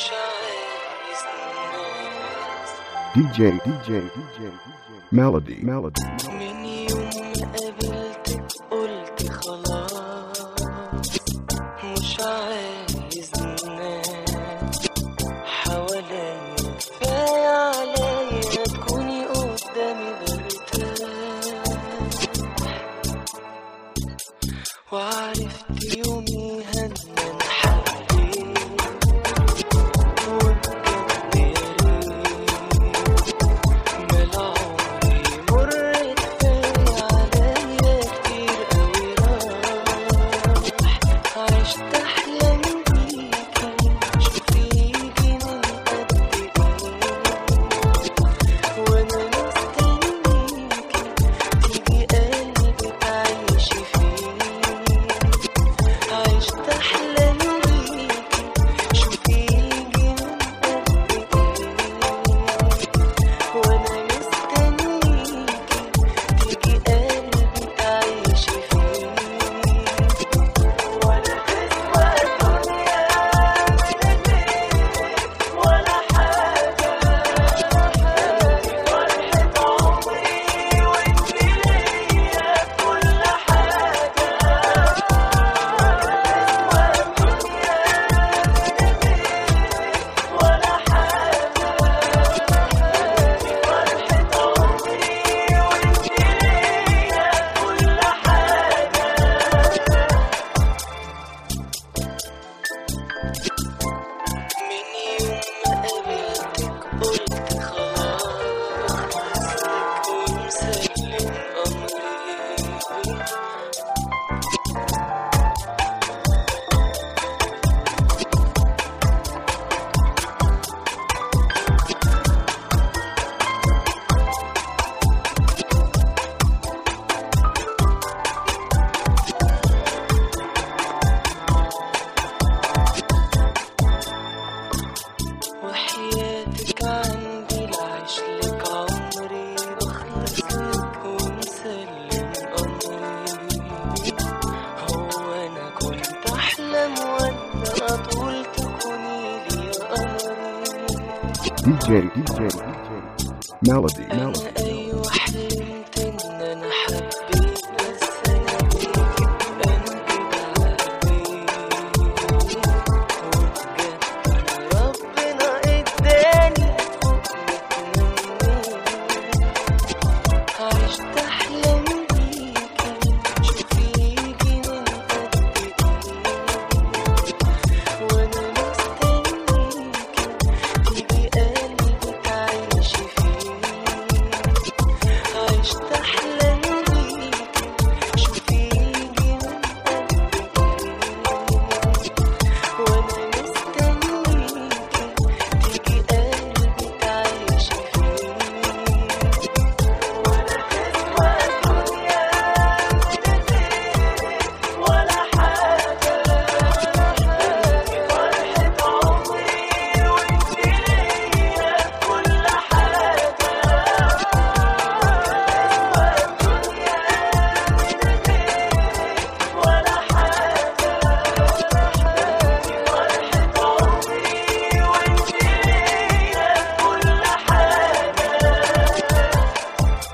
مش عايز الناس DJ, DJ, DJ, DJ. Melody, melody. من يوم ما قابلتك قلت خلاص مش عايز الناس حواليا كفاية عليا تكوني قدامي برتاح وعرفت يوميها ان انا حبيت وبجد يا ريت ملا عمري مرت فيا عليا كتير قوي راح عشت احلام بيكي شوفيكي من قد ايه وانا مستنيكي تيجي قلبي تعيشي فيه عشت احلام بيكي شوفيكي من قد ايه وانا مستنيكي تيجي قلبي تعيشي فيه ولا تسوى الدنيا من غيرك ولا حاجة انتي فرحة عمري وانتي ليا كل حاجة ولا تسوى الدنيا من غيرك ولا حاجة انتي فرحة عمري وانتي ليا كل حاجة من يوم ما قابلتك قلت خلاص ومسلم أمري وحياتك عندي لعشلك عمري بخلص لك ومسلم أمري هو أنا كنت أحلم ولا طول تكوني لي أمري DJ, DJ, DJ. Melody, melody. أنا أيوة حلمت إن أنا حبيت بس أنا بيك قلبي بعبيت وبجد ربنا إداني فوق متمنيت عشت أحلام بيكي شوفيكي من قد إيه وأنا مستنيكي تيجي قلبي تعيشي فيه عشت أحلام بيكي شوفيكي من قد إيه وأنا مستنيكي تيجي قلبي تعيشي فيه ولا تسوى الدنيا من غيرك ولا حاجة انتي فرحة عمري وانتي ليا كل حاجة تسوى الدنيا من غيرك ولا حاجة انتي فرحة عمري وانتي ليا كل حاجة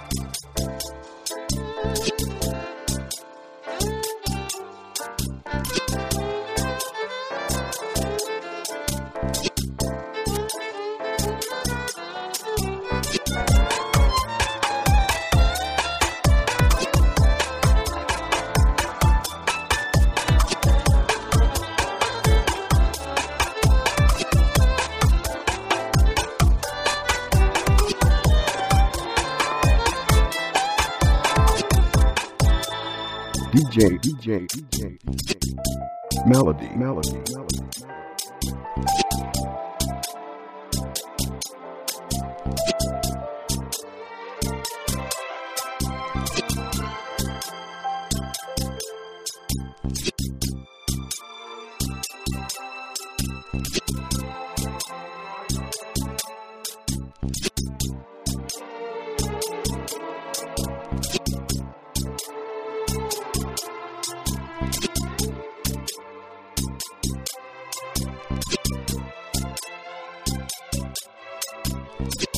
DJ, DJ, DJ, DJ. Melody, melody, melody. melody.